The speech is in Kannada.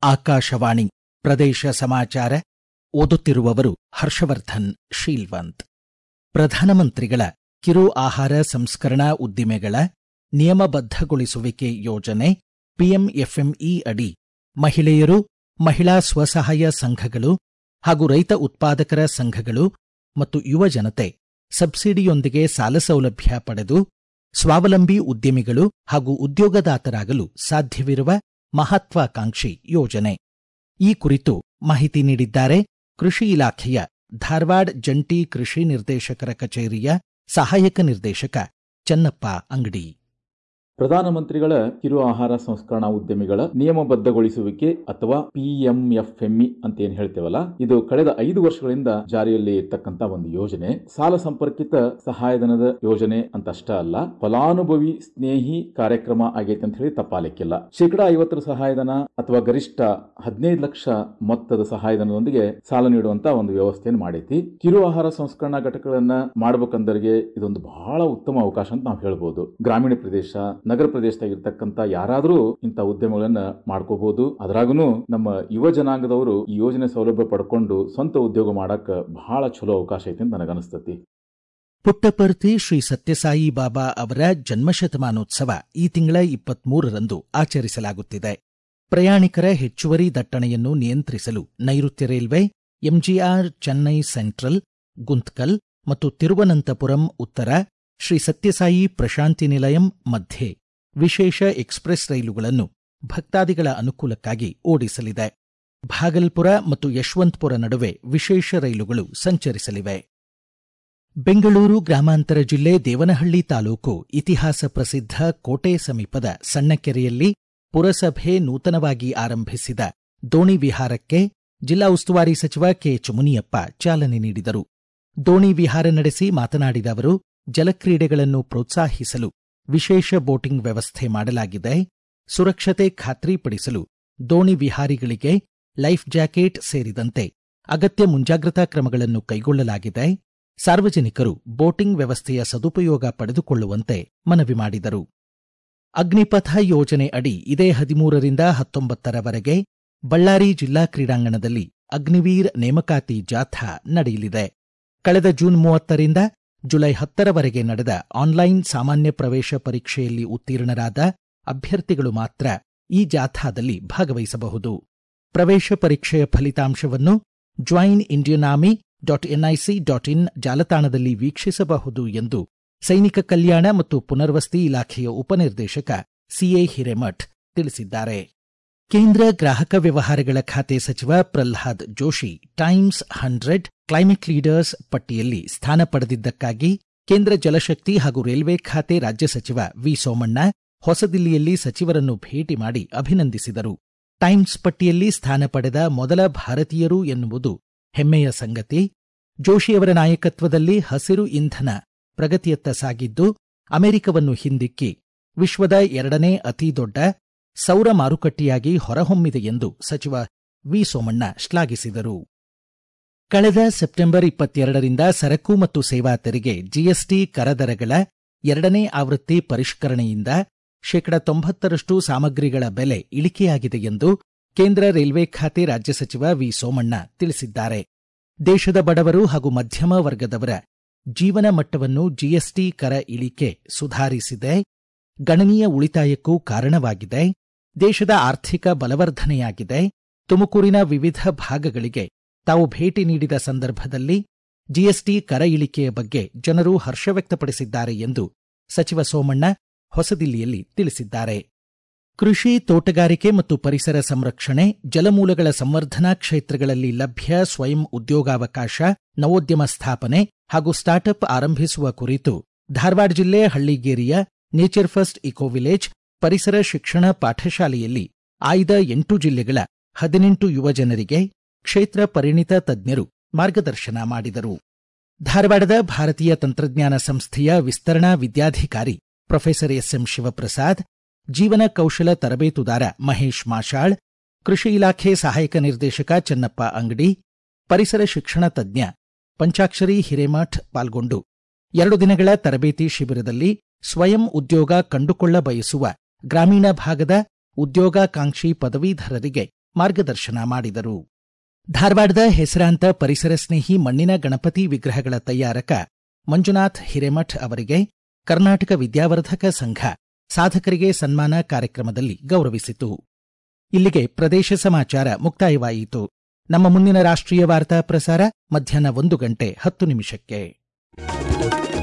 ಆಕಾಶವಾಣಿ ಪ್ರದೇಶ ಸಮಾಚಾರ ಓದುತ್ತಿರುವವರು ಹರ್ಷವರ್ಧನ್ ಶೀಲ್ವಂತ್ ಪ್ರಧಾನಮಂತ್ರಿಗಳ ಕಿರು ಆಹಾರ ಸಂಸ್ಕರಣಾ ಉದ್ದಿಮೆಗಳ ನಿಯಮಬದ್ಧಗೊಳಿಸುವಿಕೆ ಯೋಜನೆ ಪಿಎಂಎಫ್ಎಂಇ ಅಡಿ ಮಹಿಳೆಯರು ಮಹಿಳಾ ಸ್ವಸಹಾಯ ಸಂಘಗಳು ಹಾಗೂ ರೈತ ಉತ್ಪಾದಕರ ಸಂಘಗಳು ಮತ್ತು ಯುವ ಜನತೆ ಸಬ್ಸಿಡಿಯೊಂದಿಗೆ ಸಾಲ ಸೌಲಭ್ಯ ಪಡೆದು ಸ್ವಾವಲಂಬಿ ಉದ್ಯಮಿಗಳು ಹಾಗೂ ಉದ್ಯೋಗದಾತರಾಗಲು ಸಾಧ್ಯವಿರುವ ಮಹತ್ವಾಕಾಂಕ್ಷಿ ಯೋಜನೆ ಈ ಕುರಿತು ಮಾಹಿತಿ ನೀಡಿದ್ದಾರೆ ಕೃಷಿ ಇಲಾಖೆಯ ಧಾರವಾಡ ಜಂಟಿ ಕೃಷಿ ನಿರ್ದೇಶಕರ ಕಚೇರಿಯ ಸಹಾಯಕ ನಿರ್ದೇಶಕ ಚನ್ನಪ್ಪ ಅಂಗಡಿ ಪ್ರಧಾನಮಂತ್ರಿಗಳ ಕಿರು ಆಹಾರ ಸಂಸ್ಕರಣಾ ಉದ್ಯಮಿಗಳ ನಿಯಮಬದ್ಧಗೊಳಿಸುವಿಕೆ ಅಥವಾ ಪಿಎಂಎಫ್ಎಂಇ ಅಂತ ಏನ್ ಹೇಳ್ತೇವಲ್ಲ ಇದು ಕಳೆದ ಐದು ವರ್ಷಗಳಿಂದ ಜಾರಿಯಲ್ಲಿ ಇರ್ತಕ್ಕಂತ ಒಂದು ಯೋಜನೆ ಸಾಲ ಸಂಪರ್ಕಿತ ಸಹಾಯಧನದ ಯೋಜನೆ ಅಂತ ಅಷ್ಟ ಅಲ್ಲ ಫಲಾನುಭವಿ ಸ್ನೇಹಿ ಕಾರ್ಯಕ್ರಮ ಆಗೈತೆ ಅಂತ ಹೇಳಿ ತಪ್ಪಾಲಿಕ್ಕಿಲ್ಲ ಶೇಕಡ ಐವತ್ತರ ಸಹಾಯಧನ ಅಥವಾ ಗರಿಷ್ಠ ಹದಿನೈದು ಲಕ್ಷ ಮೊತ್ತದ ಸಹಾಯಧನದೊಂದಿಗೆ ಸಾಲ ನೀಡುವಂತ ಒಂದು ವ್ಯವಸ್ಥೆಯನ್ನು ಮಾಡೈತಿ ಕಿರು ಆಹಾರ ಸಂಸ್ಕರಣಾ ಘಟಕಗಳನ್ನ ಮಾಡಬೇಕಂದರಿಗೆ ಇದೊಂದು ಬಹಳ ಉತ್ತಮ ಅವಕಾಶ ಅಂತ ನಾವು ಹೇಳ್ಬೋದು ಗ್ರಾಮೀಣ ಪ್ರದೇಶ ನಗರ ಪ್ರದೇಶದಾಗ ಇರ್ತಕ್ಕಂಥ ಯಾರಾದರೂ ಇಂಥ ಉದ್ಯಮಗಳನ್ನ ಮಾಡ್ಕೋಬಹುದು ಅದ್ರಾಗೂ ನಮ್ಮ ಯುವ ಜನಾಂಗದವರು ಈ ಯೋಜನೆ ಸೌಲಭ್ಯ ಪಡ್ಕೊಂಡು ಸ್ವಂತ ಉದ್ಯೋಗ ಮಾಡಕ್ ಬಹಳ ಚಲೋ ಅವಕಾಶ ಐತಿ ಅಂತ ನನಗನಿಸ್ತತಿ ಪುಟ್ಟಪರ್ತಿ ಶ್ರೀ ಸತ್ಯಸಾಯಿ ಬಾಬಾ ಅವರ ಜನ್ಮಶತಮಾನೋತ್ಸವ ಈ ತಿಂಗಳ ಇಪ್ಪತ್ಮೂರರಂದು ಆಚರಿಸಲಾಗುತ್ತಿದೆ ಪ್ರಯಾಣಿಕರ ಹೆಚ್ಚುವರಿ ದಟ್ಟಣೆಯನ್ನು ನಿಯಂತ್ರಿಸಲು ನೈಋತ್ಯ railway MGR Chennai central Guntakal ಮತ್ತು ತಿರುವನಂತಪುರಂ ಉತ್ತರ ಶ್ರೀ ಸತ್ಯಸಾಯಿ ಪ್ರಶಾಂತಿ ನಿಲಯಂ ಮಧ್ಯೆ ವಿಶೇಷ ಎಕ್ಸ್ಪ್ರೆಸ್ ರೈಲುಗಳನ್ನು ಭಕ್ತಾದಿಗಳ ಅನುಕೂಲಕ್ಕಾಗಿ ಓಡಿಸಲಿದೆ ಭಾಗಲ್ಪುರ ಮತ್ತು ಯಶವಂತಪುರ ನಡುವೆ ವಿಶೇಷ ರೈಲುಗಳು ಸಂಚರಿಸಲಿವೆ ಬೆಂಗಳೂರು ಗ್ರಾಮಾಂತರ ಜಿಲ್ಲೆ ದೇವನಹಳ್ಳಿ ತಾಲೂಕು ಇತಿಹಾಸ ಪ್ರಸಿದ್ಧ ಕೋಟೆ ಸಮೀಪದ ಸಣ್ಣಕೆರೆಯಲ್ಲಿ ಪುರಸಭೆ ನೂತನವಾಗಿ ಆರಂಭಿಸಿದ ದೋಣಿ ವಿಹಾರಕ್ಕೆ ಜಿಲ್ಲಾ ಉಸ್ತುವಾರಿ ಸಚಿವ ಕೆಎಚ್ ಮುನಿಯಪ್ಪ ಚಾಲನೆ ನೀಡಿದರು ದೋಣಿ ವಿಹಾರ ನಡೆಸಿ ಮಾತನಾಡಿದ ಅವರು ಜಲಕ್ರೀಡೆಗಳನ್ನು ಪ್ರೋತ್ಸಾಹಿಸಲು ವಿಶೇಷ ಬೋಟಿಂಗ್ ವ್ಯವಸ್ಥೆ ಮಾಡಲಾಗಿದೆ ಸುರಕ್ಷತೆ ಖಾತ್ರಿಪಡಿಸಲು ದೋಣಿ ವಿಹಾರಿಗಳಿಗೆ ಲೈಫ್ ಜಾಕೆಟ್ ಸೇರಿದಂತೆ ಅಗತ್ಯ ಮುಂಜಾಗ್ರತಾ ಕ್ರಮಗಳನ್ನು ಕೈಗೊಳ್ಳಲಾಗಿದೆ ಸಾರ್ವಜನಿಕರು ಬೋಟಿಂಗ್ ವ್ಯವಸ್ಥೆಯ ಸದುಪಯೋಗ ಪಡೆದುಕೊಳ್ಳುವಂತೆ ಮನವಿ ಮಾಡಿದರು ಅಗ್ನಿಪಥ ಯೋಜನೆ ಅಡಿ ಇದೇ ಹದಿಮೂರರಿಂದ ಹತ್ತೊಂಬತ್ತರವರೆಗೆ ಬಳ್ಳಾರಿ ಜಿಲ್ಲಾ ಕ್ರೀಡಾಂಗಣದಲ್ಲಿ ಅಗ್ನಿವೀರ್ ನೇಮಕಾತಿ ಜಾಥಾ ನಡೆಯಲಿದೆ ಕಳೆದ ಜೂನ್ ಮೂವತ್ತರಿಂದ ಜುಲೈ ಹತ್ತರವರೆಗೆ ನಡೆದ ಆನ್ಲೈನ್ ಸಾಮಾನ್ಯ ಪ್ರವೇಶ ಪರೀಕ್ಷೆಯಲ್ಲಿ ಉತ್ತೀರ್ಣರಾದ ಅಭ್ಯರ್ಥಿಗಳು ಮಾತ್ರ ಈ ಜಾಥಾದಲ್ಲಿ ಭಾಗವಹಿಸಬಹುದು ಪ್ರವೇಶ ಪರೀಕ್ಷೆಯ ಫಲಿತಾಂಶವನ್ನು join Indian army dot NIC dot in ಜಾಲತಾಣದಲ್ಲಿ ವೀಕ್ಷಿಸಬಹುದು ಎಂದು ಸೈನಿಕ ಕಲ್ಯಾಣ ಮತ್ತು ಪುನರ್ವಸತಿ ಇಲಾಖೆಯ ಉಪನಿರ್ದೇಶಕ ಸಿಎ ಹಿರೇಮಠ್ ತಿಳಿಸಿದ್ದಾರೆ ಕೇಂದ್ರ ಗ್ರಾಹಕ ವ್ಯವಹಾರಗಳ ಖಾತೆ ಸಚಿವ Pralhad Joshi Times hundred climate leaders ಪಟ್ಟಿಯಲ್ಲಿ ಸ್ಥಾನ ಪಡೆದಿದ್ದಕ್ಕಾಗಿ ಕೇಂದ್ರ ಜಲಶಕ್ತಿ ಹಾಗೂ ರೈಲ್ವೆ ಖಾತೆ ರಾಜ್ಯ ಸಚಿವ ವಿ ಸೋಮಣ್ಣ ಹೊಸದಿಲ್ಲಿಯಲ್ಲಿ ಸಚಿವರನ್ನು ಭೇಟಿ ಮಾಡಿ ಅಭಿನಂದಿಸಿದರು ಟೈಮ್ಸ್ ಪಟ್ಟಿಯಲ್ಲಿ ಸ್ಥಾನ ಪಡೆದ ಮೊದಲ ಭಾರತೀಯರು ಎನ್ನುವುದು ಹೆಮ್ಮೆಯ ಸಂಗತಿ ಜೋಶಿಯವರ ನಾಯಕತ್ವದಲ್ಲಿ ಹಸಿರು ಇಂಧನ ಪ್ರಗತಿಯತ್ತ ಸಾಗಿದ್ದು ಅಮೆರಿಕವನ್ನು ಹಿಂದಿಕ್ಕಿ ವಿಶ್ವದ ಎರಡನೇ ಅತಿದೊಡ್ಡ ಸೌರ ಮಾರುಕಟ್ಟೆಯಾಗಿ ಹೊರಹೊಮ್ಮಿದೆ ಎಂದು ಸಚಿವ ವಿ ಸೋಮಣ್ಣ ಶ್ಲಾಘಿಸಿದರು ಕಳೆದ ಸೆಪ್ಟೆಂಬರ್ ಇಪ್ಪತ್ತೆರಡರಿಂದ ಸರಕು ಮತ್ತು ಸೇವಾ ತೆರಿಗೆ ಜಿಎಸ್ಟಿ ಕರದರಗಳ ಎರಡನೇ ಆವೃತ್ತಿ ಪರಿಷ್ಕರಣೆಯಿಂದ ಶೇಕಡ ತೊಂಬತ್ತರಷ್ಟು ಸಾಮಗ್ರಿಗಳ ಬೆಲೆ ಇಳಿಕೆಯಾಗಿದೆ ಎಂದು ಕೇಂದ್ರ ರೈಲ್ವೆ ಖಾತೆ ರಾಜ್ಯ ಸಚಿವ ವಿ ಸೋಮಣ್ಣ ತಿಳಿಸಿದ್ದಾರೆ ದೇಶದ ಬಡವರು ಹಾಗೂ ಮಧ್ಯಮ ವರ್ಗದವರ ಜೀವನ ಮಟ್ಟವನ್ನು ಜಿಎಸ್ಟಿ ಕರ ಇಳಿಕೆ ಸುಧಾರಿಸಿದೆ ಗಣನೀಯ ಉಳಿತಾಯಕ್ಕೂ ಕಾರಣವಾಗಿದೆ ದೇಶದ ಆರ್ಥಿಕ ಬಲವರ್ಧನೆಯಾಗಿದೆ ತುಮಕೂರಿನ ವಿವಿಧ ಭಾಗಗಳಿಗೆ ತಾವು ಭೇಟಿ ನೀಡಿದ ಸಂದರ್ಭದಲ್ಲಿ ಜಿಎಸ್ಟಿ ಕರ ಇಳಿಕೆಯ ಬಗ್ಗೆ ಜನರು ಹರ್ಷ ವ್ಯಕ್ತಪಡಿಸಿದ್ದಾರೆ ಎಂದು ಸಚಿವ ಸೋಮಣ್ಣ ಹೊಸದಿಲ್ಲಿಯಲ್ಲಿ ತಿಳಿಸಿದ್ದಾರೆ ಕೃಷಿ ತೋಟಗಾರಿಕೆ ಮತ್ತು ಪರಿಸರ ಸಂರಕ್ಷಣೆ ಜಲಮೂಲಗಳ ಸಂವರ್ಧನಾ ಕ್ಷೇತ್ರಗಳಲ್ಲಿ ಲಭ್ಯ ಸ್ವಯಂ ಉದ್ಯೋಗಾವಕಾಶ ನವೋದ್ಯಮ ಸ್ಥಾಪನೆ ಹಾಗೂ ಸ್ಟಾರ್ಟ್ಅಪ್ ಆರಂಭಿಸುವ ಕುರಿತು ಧಾರವಾಡ ಜಿಲ್ಲೆ ಹಳ್ಳಿಗೇರಿಯ ನೇಚರ್ ಫಸ್ಟ್ ಇಕೋ ವಿಲೇಜ್ ಪರಿಸರ ಶಿಕ್ಷಣ ಪಾಠಶಾಲೆಯಲ್ಲಿ ಆಯ್ದ ಎಂಟು ಜಿಲ್ಲೆಗಳ ಹದಿನೆಂಟು ಯುವ ಜನರಿಗೆ ಕ್ಷೇತ್ರ ಪರಿಣಿತ ತಜ್ಞರು ಮಾರ್ಗದರ್ಶನ ಮಾಡಿದರು ಧಾರವಾಡದ ಭಾರತೀಯ ತಂತ್ರಜ್ಞಾನ ಸಂಸ್ಥೆಯ ವಿಸ್ತರಣಾ ವಿದ್ಯಾಧಿಕಾರಿ ಪ್ರೊಫೆಸರ್ ಎಸ್ಎಂ ಶಿವಪ್ರಸಾದ್ ಜೀವನ ಕೌಶಲ ತರಬೇತುದಾರ ಮಹೇಶ್ ಮಾಷಾಳ್ ಕೃಷಿ ಇಲಾಖೆ ಸಹಾಯಕ ನಿರ್ದೇಶಕ ಚನ್ನಪ್ಪ ಅಂಗಡಿ ಪರಿಸರ ಶಿಕ್ಷಣ ತಜ್ಞ ಪಂಚಾಕ್ಷರಿ ಹಿರೇಮಠ್ ಪಾಲ್ಗೊಂಡು ಎರಡು ದಿನಗಳ ತರಬೇತಿ ಶಿಬಿರದಲ್ಲಿ ಸ್ವಯಂ ಉದ್ಯೋಗ ಕಂಡುಕೊಳ್ಳ ಬಯಸುವ ಗ್ರಾಮೀಣ ಭಾಗದ ಉದ್ಯೋಗಾಕಾಂಕ್ಷಿ ಪದವೀಧರರಿಗೆ ಮಾರ್ಗದರ್ಶನ ಮಾಡಿದರು ಧಾರವಾಡದ ಹೆಸರಾಂತ ಪರಿಸರ ಸ್ನೇಹಿ ಮಣ್ಣಿನ ಗಣಪತಿ ವಿಗ್ರಹಗಳ ತಯಾರಕ ಮಂಜುನಾಥ್ ಹಿರೇಮಠ್ ಅವರಿಗೆ ಕರ್ನಾಟಕ ವಿದ್ಯಾವರ್ಧಕ ಸಂಘ ಸಾಧಕರಿಗೆ ಸನ್ಮಾನ ಕಾರ್ಯಕ್ರಮದಲ್ಲಿ ಗೌರವಿಸಿತು ಇಲ್ಲಿಗೆ ಪ್ರದೇಶ ಸಮಾಚಾರ ಮುಕ್ತಾಯವಾಯಿತು ನಮ್ಮ ಮುಂದಿನ ರಾಷ್ಟ್ರೀಯ ವಾರ್ತಾ ಪ್ರಸಾರ ಮಧ್ಯಾಹ್ನ ಒಂದು ಗಂಟೆ ಹತ್ತು ನಿಮಿಷಕ್ಕೆ